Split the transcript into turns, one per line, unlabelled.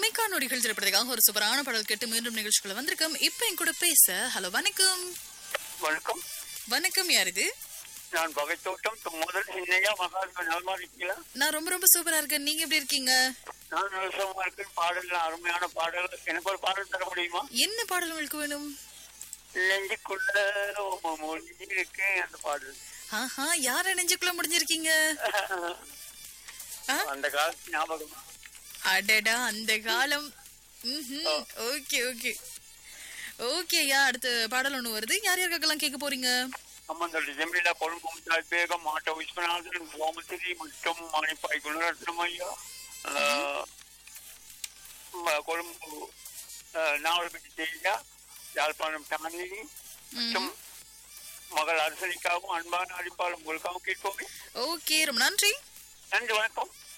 இமைக்கா நொடிகள் திரைப்படத்துக்காக ஒரு சூப்பரான பாடல் கேட்டு மீண்டும் நிகழ்ச்சிக்குள்ள வந்திருக்கோம் இப்ப என் கூட பேச ஹலோ வணக்கம்
வணக்கம்
வணக்கம் யார் இது
நான் பகைத்தோட்டம் முதல் சின்னையா மகாத்மா நலமா இருக்கீங்களா
நான் ரொம்ப ரொம்ப சூப்பரா இருக்கேன் நீங்க எப்படி இருக்கீங்க
நான் நலசமா இருக்கேன் பாடல் அருமையான பாடல் எனக்கு ஒரு பாடல் தர முடியுமா
என்ன பாடல் உங்களுக்கு வேணும்
நெஞ்சுக்குள்ள உம்ம மொழி இருக்கு அந்த பாடல்
ஆஹா யார நெஞ்சுக்குள்ள முடிஞ்சிருக்கீங்க ஆ?
அந்த காலத்து ஞாபகம்
அடடா அந்த காலம் ஓகே ஓகே ஓகேயா அடுத்த பாடல் ஒண்ணு வருது யார் யாருக்கெல்லாம் கேட்க போறீங்க
அம்மந்தோட ஜெமிலா கொழும்பு தாய் பேகம் மாட்ட விஸ்வநாதன் சோமசிரி மற்றும் மணிப்பாய் குணரத்னம் ஐயா ஆஹ், ம- கொழும்பு நாவல்பட்டி தேஜா யாழ்ப்பாணம் தானினி மற்றும் மகள் அரசனிக்காகவும் அன்பான அடிப்பாளம் உங்களுக்காகவும் கேட்போமே
ஓகே ரொம்ப நன்றி
நன்றி வணக்கம்